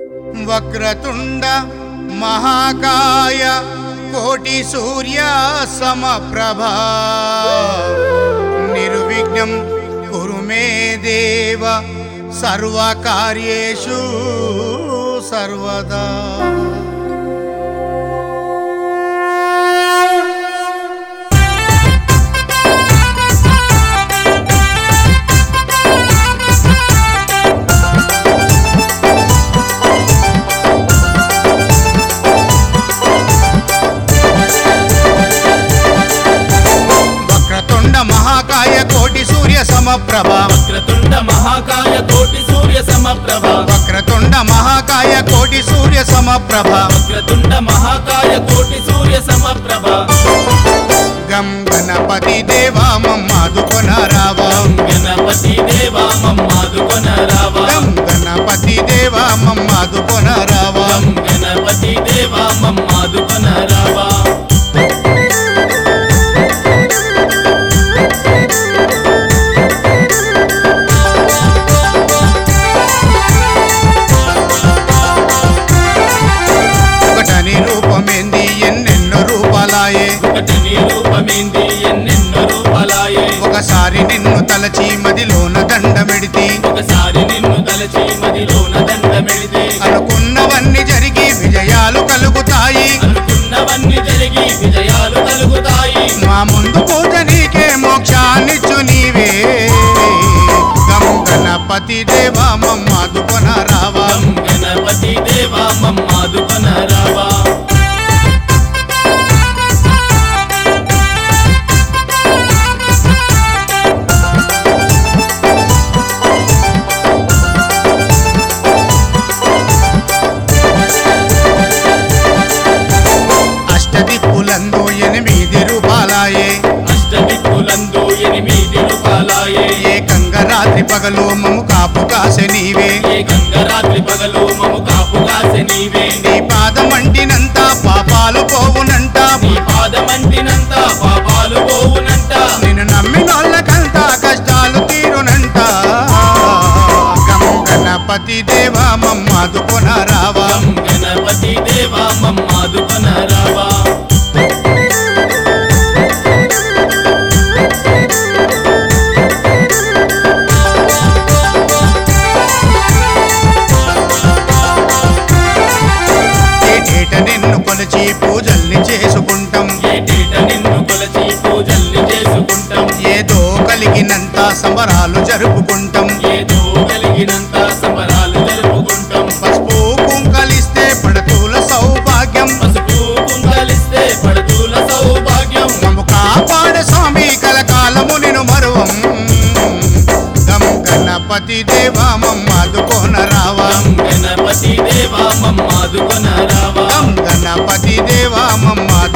వక్రతుండ మహాకాయ కోటి సూర్య సమప్రభా నిర్విఘ్నం కురు మే దేవ సర్వకార్యేషు సర్వదా వక్రతుండ మహాకాయ కోటి సూర్య సమప్రభ వక్రతుండ మహాకాయ కోటి సూర్య సమప్రభ వక్రతుండ మహాకాయ కోటి సూర్య సమప్రభ వక్రతుండ మహాకాయ కోటి సూర్య సమప్రభ గం గణపతి దేవా మమ్మాదుకొనరావా గణపతి దేవా మమ్మాదుకొన రావా గం గణపతి దేవా మమ్మాదుకొనరావా గణపతి దేవా మమ్మాదుకొన రావా ఒకటని రూపమేంది ఎన్నెన్నో రూపాలాయే ఒకటి నీ రూపమేంది ఎన్నెన్నో రూపాలాయే ఒకసారి నిన్ను తలచి మదిలోన దండమెడితి ఒకసారి నిన్ను తలచి మదిలోన దండమెడితే అనుకున్నవన్నీ జరిగి విజయాలు కలుగుతాయి అనుకున్నవన్నీ జరిగి విజయాలు కలుగుతాయి మా ముందు పూజ నీకే మోక్షాన్నిచ్చు నీవే గం గణపతి దేవా మమ్మాదుకొనరావా గణపతి దేవా మమ్మాదుకొన రావా అష్టదిక్కులందు ఎనిమిది రూపాలాయే అష్టదిక్కులందు ఎనిమిది రూపాలాయే ఏకంగా రాత్రి పగలు మము కాపు కాసె నీవే ఏ గంగరాత్రి పగలు మము కాపు కాసె నీవే నీ పాదమంటినంత పాపాలు పోవునంట నీ పాదమంటినంత పాపాలు పోవునంట నిన్ను నమ్మినోళ్ళకంతా కష్టాలు తీరునంట గం గణపతి దేవా మమ్మాదుకొనరావా గం గణపతి దేవా మమ్మాదుకొన రావా ఏటేట నిన్ను కొలిచి పూజల్ని చేసుకుంటాం ఏటేట నిన్ను కొలచి పూజల్ని చేసుకుంటాం ఏదో కలిగినంత సంబరాలు జరుపుకుంటాం ఏదో కలిగినంత సంబరాలు జరుపుకుంటాం పసుపు కుంకలిస్తే పడతూల సౌభాగ్యం పసుపు కుంకలిస్తే పడుతుల సౌభాగ్యం మము కాపాడ స్వామి కలకాలము నిను మరువం గం గణపతి దేవా మమ్మాదుకోన రావా గం గణపతి దేవా మమ్మాదుకొన రావా గం గణపతి దేవా మమ్మాదు